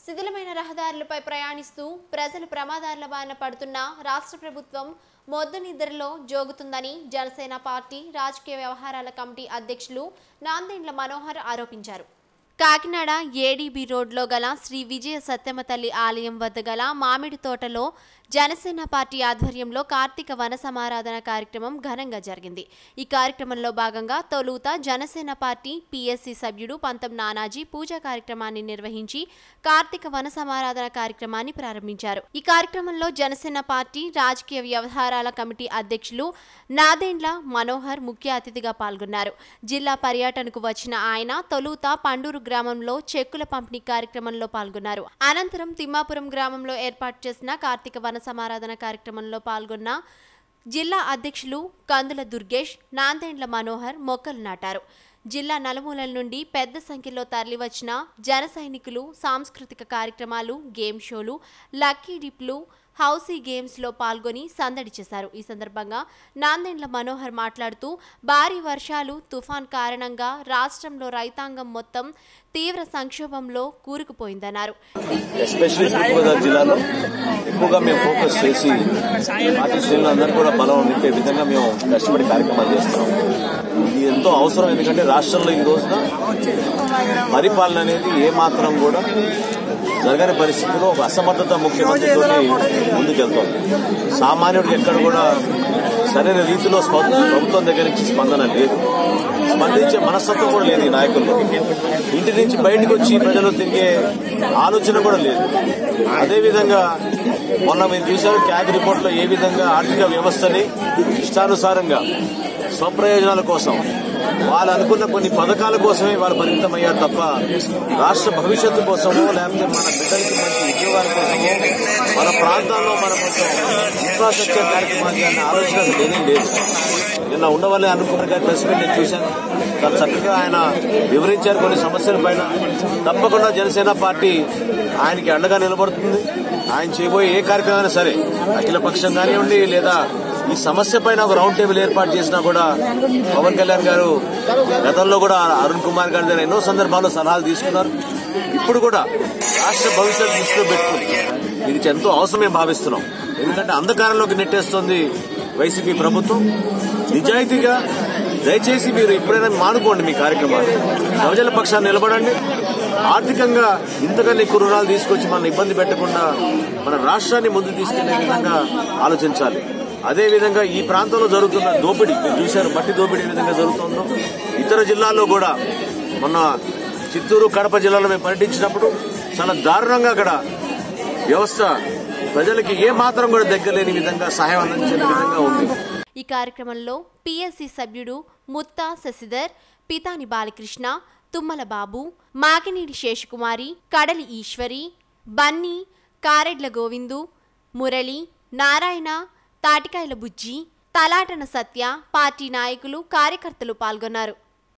శిథిలమైన రహదారులపై ప్రయాణిస్తూ ప్రజలు ప్రమాదాల బారిన పడుతున్న రాష్ట్ర ప్రభుత్వం మొద్దు నిద్రలో జోగుతుందని జనసేన పార్టీ రాజకీయ వ్యవహారాల కమిటీ అధ్యక్షులు నాందేండ్ల మనోహర్ ఆరోపించారు కాకినాడ ఏడీబీ రోడ్లో గల శ్రీ విజయ సత్యమ తల్లి ఆలయం వద్ద గల మామిడి తోటలో జనసేన పార్టీ ఆధ్వర్యంలో కార్తీక వన సమారాధన కార్యక్రమం ఘనంగా జరిగింది ఈ కార్యక్రమంలో భాగంగా తొలుత జనసేన పార్టీ పిఎస్సి సభ్యుడు పంతం నానాజీ పూజా కార్యక్రమాన్ని నిర్వహించి కార్తీక వన సమారాధన కార్యక్రమాన్ని ప్రారంభించారు ఈ కార్యక్రమంలో జనసేన పార్టీ రాజకీయ వ్యవహారాల కమిటీ అధ్యక్షులు నాదెండ్ల మనోహర్ ముఖ్య అతిథిగా పాల్గొన్నారు జిల్లా పర్యటనకు వచ్చిన ఆయన తొలుత పండూరు గ్రామంలో చెక్కుల పంపిణీ కార్యక్రమంలో పాల్గొన్నారు అనంతరం తిమ్మాపురం గ్రామంలో ఏర్పాటు చేసిన కార్తీక వన సమారాధన కార్యక్రమంలో పాల్గొన్న జిల్లా అధ్యక్షులు కందుల దుర్గేష్ నాందేండ్ల మనోహర్ మొక్కలు నాటారు జిల్లా నలుమూలల నుండి పెద్ద సంఖ్యలో తరలివచ్చిన జన సైనికులు సాంస్కృతిక కార్యక్రమాలు గేమ్ షోలు లక్కీ డిప్లు హౌసీ గేమ్స్లో పాల్గొని సందడి చేశారు ఈ సందర్భంగా నాందేండ్ల మనోహర్ మాట్లాడుతూ భారీ వర్షాలు తుఫాన్ కారణంగా రాష్ట్రంలో రైతాంగం మొత్తం తీవ్ర సంక్షోభంలో కూరుకుపోయిందన్నారు ఎస్పెషల్లీ తూర్పుగోదావరి జిల్లాలో ఎక్కువగా మేము ఫోకస్ చేసి పార్టీ శ్రేణులందరూ కూడా బలం నింపే విధంగా మేము కష్టపడి కార్యక్రమాలు చేస్తున్నాం ఇది ఎంతో అవసరం ఎందుకంటే రాష్ట్రంలో ఈ రోజున పరిపాలన అనేది ఏ మాత్రం కూడా జరగని పరిస్థితిలో ఒక అసమర్థత ముఖ్యమంత్రితో ముందుకెళ్తోంది సామాన్యుడికి ఎక్కడ కూడా సరైన రీతిలో స్ప- ప్రభుత్వం దగ్గర నుంచి స్పందన లేదు స్పందించే మనస్తత్వం కూడా లేదు ఈ నాయకుల్లో ఇంటి నుంచి బయటకు వచ్చి ప్రజలు తిరిగే ఆలోచన కూడా లేదు అదేవిధంగా మొన్న మీరు చూశారు క్యాబ్ రిపోర్ట్ లో ఏ విధంగా ఆర్థిక వ్యవస్థని ఇష్టానుసారంగా స్వప్రయోజనాల కోసం వాళ్ళు అనుకున్న కొన్ని పథకాల కోసమే వాళ్ళు పరిమితమయ్యారు తప్ప రాష్ట్ర భవిష్యత్తు కోసమో లేకపోతే మన బిడ్డలకి మంచి ఉద్యోగాల కోసమో మన ప్రాంతాల్లో మన కొంచెం ఇన్ఫ్రాస్ట్రక్చర్ కార్యక్రమాలు చేయాలనే ఆలోచన అసలు లేనే లేదు నిన్న ఉండవల్లి అనుకున్న గారి ప్రెస్ మీట్ నేను చూశాను చాలా చక్కగా ఆయన వివరించారు కొన్ని సమస్యల పైన తప్పకుండా జనసేన పార్టీ ఆయనకి అండగా నిలబడుతుంది ఆయన చేయబోయే ఏ కార్యక్రమం సరే అఖిల పక్షం కానివ్వండి లేదా ఈ సమస్య పైన ఒక రౌండ్ టేబుల్ ఏర్పాటు చేసినా కూడా పవన్ కళ్యాణ్ గారు గతంలో కూడా అరుణ్ కుమార్ గారి దగ్గర ఎన్నో సందర్భాల్లో సలహాలు తీసుకున్నారు ఇప్పుడు కూడా రాష్ట్ర భవిష్యత్తు దృష్టిలో పెట్టుకుని ఇది ఎంతో అవసరమే భావిస్తున్నాం ఎందుకంటే అంధకారంలోకి నెట్టేస్తుంది వైసీపీ ప్రభుత్వం నిజాయితీగా దయచేసి మీరు ఎప్పుడైనా మానుకోండి మీ కార్యక్రమాలు ప్రజల పక్షాన్ని నిలబడండి ఆర్థికంగా ఇంతకన్నా ఎక్కువ రుణాలు తీసుకొచ్చి మన ఇబ్బంది పెట్టకుండా మన రాష్ట్రాన్ని ముందు తీసుకెళ్లే విధంగా ఆలోచించాలి అదే విధంగా ఈ ప్రాంతంలో జరుగుతున్న దోపిడీ మీరు చూశారు మట్టి దోపిడీ ఏ విధంగా జరుగుతుందో ఇతర జిల్లాల్లో కూడా మొన్న చిత్తూరు కడప జిల్లాలో మేము పర్యటించినప్పుడు చాలా దారుణంగా అక్కడ వ్యవస్థ ప్రజలకి ఏ మాత్రం కూడా దగ్గరలేని విధంగా సహాయం అందించే విధంగా ఉంది ఈ కార్యక్రమంలో పిఎస్సి సభ్యుడు ముత్తా శశిధర్ పితాని బాలకృష్ణ తుమ్మల బాబు మాకినీడి శేషకుమారి కడలి ఈశ్వరి బన్నీ కారెడ్ల గోవిందు మురళి నారాయణ తాటికాయల బుజ్జి తలాటన సత్య పార్టీ నాయకులు కార్యకర్తలు పాల్గొన్నారు